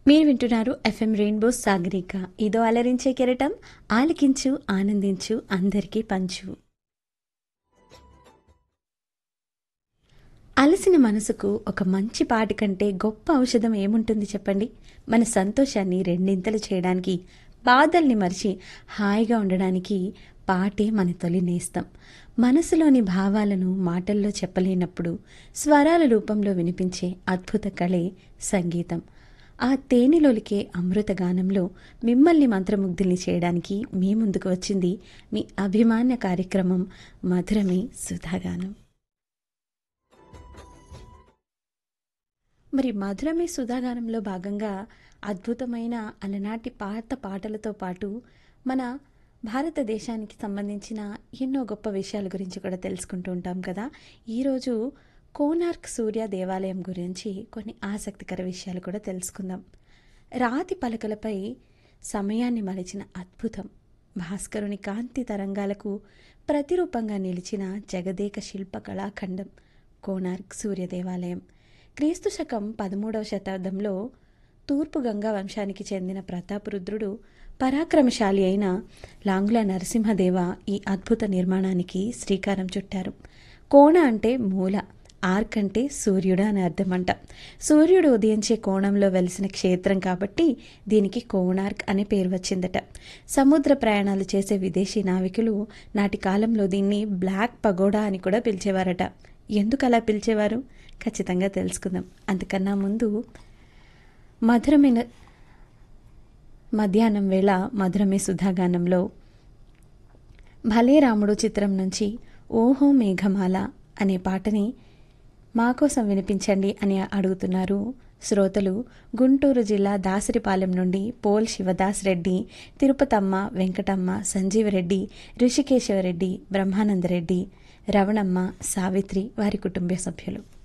మీరు వింటున్నారు FM rainbow Sagarika ఇదో అలరించే కెరటం ఆలకించు ఆనందించు అందరికీ పంచు అలసిన మనసుకు ఒక మంచి పాట కంటే గొప్ప ఔషధం ఏముంటుంది చెప్పండి మన సంతోషాన్ని రెండింతలు చేయడానికి బాధల్ని మరిచి హాయిగా ఉండడానికి పాటే మన తొలి నేస్తం మనసులోని భావాలను మాటల్లో చెప్పలేనప్పుడు స్వరాల రూపంలో వినిపించే అద్భుత కళే సంగీతం ఆ తేనెలోలికే అమృత గానంలో మిమ్మల్ని మంత్రముగ్ధుల్ని చేయడానికి మీ ముందుకు వచ్చింది మీ అభిమాన్య కార్యక్రమం మధురమే సుధాగానం మరి మధురమే సుధాగానంలో భాగంగా అద్భుతమైన అలనాటి పాత పాటలతో పాటు మన భారతదేశానికి సంబంధించిన ఎన్నో గొప్ప విషయాల గురించి కూడా తెలుసుకుంటూ ఉంటాం కదా ఈరోజు కోనార్క్ సూర్య దేవాలయం గురించి కొన్ని ఆసక్తికర విషయాలు కూడా తెలుసుకుందాం రాతి పలకలపై సమయాన్ని మలిచిన అద్భుతం భాస్కరుని కాంతి తరంగాలకు ప్రతిరూపంగా నిలిచిన జగదేక శిల్ప కళాఖండం కోనార్క్ సూర్య దేవాలయం క్రీస్తు శకం పదమూడవ శతాబ్దంలో తూర్పు గంగా వంశానికి చెందిన ప్రతాపరుద్రుడు పరాక్రమశాలి అయిన లాంగుల నరసింహదేవ ఈ అద్భుత నిర్మాణానికి శ్రీకారం చుట్టారు కోణ అంటే మూల ఆర్క్ అంటే సూర్యుడు అని అర్థమంట సూర్యుడు ఉదయించే కోణంలో వెలిసిన క్షేత్రం కాబట్టి దీనికి కోణార్క్ అనే పేరు వచ్చిందట సముద్ర ప్రయాణాలు చేసే విదేశీ నావికులు నాటి కాలంలో దీన్ని బ్లాక్ పగోడా అని కూడా పిలిచేవారట ఎందుకు అలా పిలిచేవారు ఖచ్చితంగా తెలుసుకుందాం అంతకన్నా ముందు మధురమైన మధ్యాహ్నం వేళ మధురమే సుధాగానంలో భలే రాముడు చిత్రం నుంచి ఓహో మేఘమాల అనే పాటని మా కోసం వినిపించండి అని అడుగుతున్నారు శ్రోతలు గుంటూరు జిల్లా దాసరిపాలెం నుండి పోల్ శివదాస్ రెడ్డి తిరుపతమ్మ వెంకటమ్మ సంజీవరెడ్డి ఋషికేశవరెడ్డి బ్రహ్మానందరెడ్డి రవణమ్మ సావిత్రి వారి కుటుంబ సభ్యులు